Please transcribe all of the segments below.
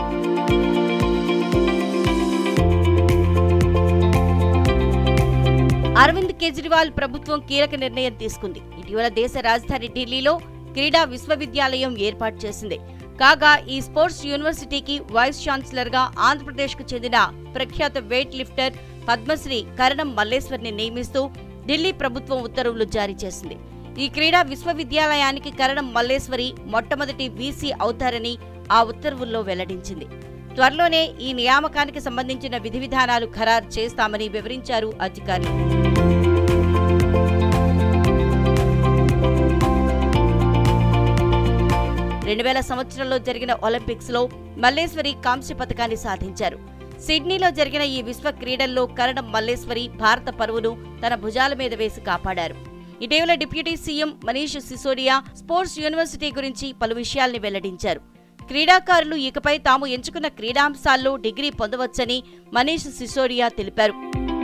అరవింద్ కేజ్రీవాల్ ప్రభుత్వం కీలక నిర్ణయం తీసుకుంది ఇటీవల దేశ రాజధాని ఢిల్లీలో క్రీడా విశ్వవిద్యాలయం ఏర్పాటు చేసింది కాగా ఈ స్పోర్ట్స్ యూనివర్సిటీకి వైస్ ఛాన్సలర్ గా ఆంధ్రప్రదేశ్ కు చెందిన ప్రఖ్యాత వెయిట్ లిఫ్టర్ పద్మశ్రీ కరణం మల్లేశ్వర్ని నియమిస్తూ ఢిల్లీ ప్రభుత్వం ఉత్తర్వులు జారీ చేసింది ఈ క్రీడా విశ్వవిద్యాలయానికి కరణం మల్లేశ్వరి మొట్టమొదటి వీసీ అవుతారని ఆ ఉత్తర్వుల్లో వెల్లడించింది త్వరలోనే ఈ నియామకానికి సంబంధించిన విధి విధానాలు ఖరారు చేస్తామని వివరించారు అధికారులు రెండు వేల సంవత్సరంలో జరిగిన ఒలింపిక్స్ లో మల్లేశ్వరి కాంస్య పథకాన్ని సాధించారు సిడ్నీలో జరిగిన ఈ విశ్వ క్రీడల్లో కరణం మల్లేశ్వరి భారత పరువును తన భుజాల మీద వేసి కాపాడారు ఇటీవల deputy CM Manish Sisodia sports university గురించి పలు విషయాల్ని వెల్లడించారు క్రీడాకారులు ఇకపై తాము ఎంచుకున్న క్రీడాంశాల్లో డిగ్రీ పొందవచ్చని మనీష్ సిసోడియా తెలిపారు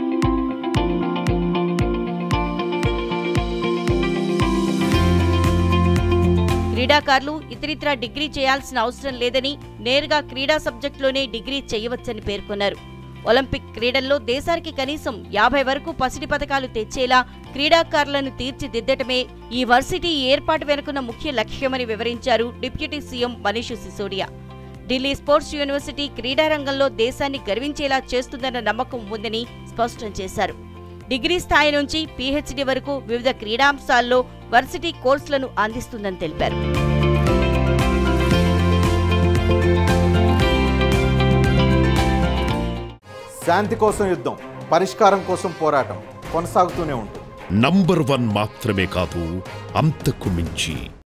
క్రీడాకారులు ఇతరితర డిగ్రీ చేయాల్సిన అవసరం లేదని నేరుగా క్రీడా సబ్జెక్టులోనే డిగ్రీ చేయవచ్చని పేర్కొన్నారు ఒలింపిక్ క్రీడల్లో దేశానికి కనీసం యాభై వరకు పసిడి పథకాలు తెచ్చేలా క్రీడాకారులను తీర్చిదిద్దటమే ఈ వర్సిటీ ఏర్పాటు వెనుకున్న ముఖ్య లక్ష్యమని వివరించారు deputy CM Manish Sisodia Delhi sports university క్రీడా రంగంలో దేశాన్ని గర్వించేలా చేస్తుందన్న నమ్మకం ఉందని స్పష్టం చేశారు డిగ్రీ స్థాయి నుంచి పీహెచ్డీ వరకు వివిధ క్రీడాంశాల్లో వర్సిటీ కోర్సులను అందిస్తుందని తెలిపారు శాంతి కోసం యుద్ధం పరిష్కారం కోసం పోరాటం కొనసాగుతూనే ఉంటుంది నంబర్ వన్ మాత్రమే కాదు అంతకు మించి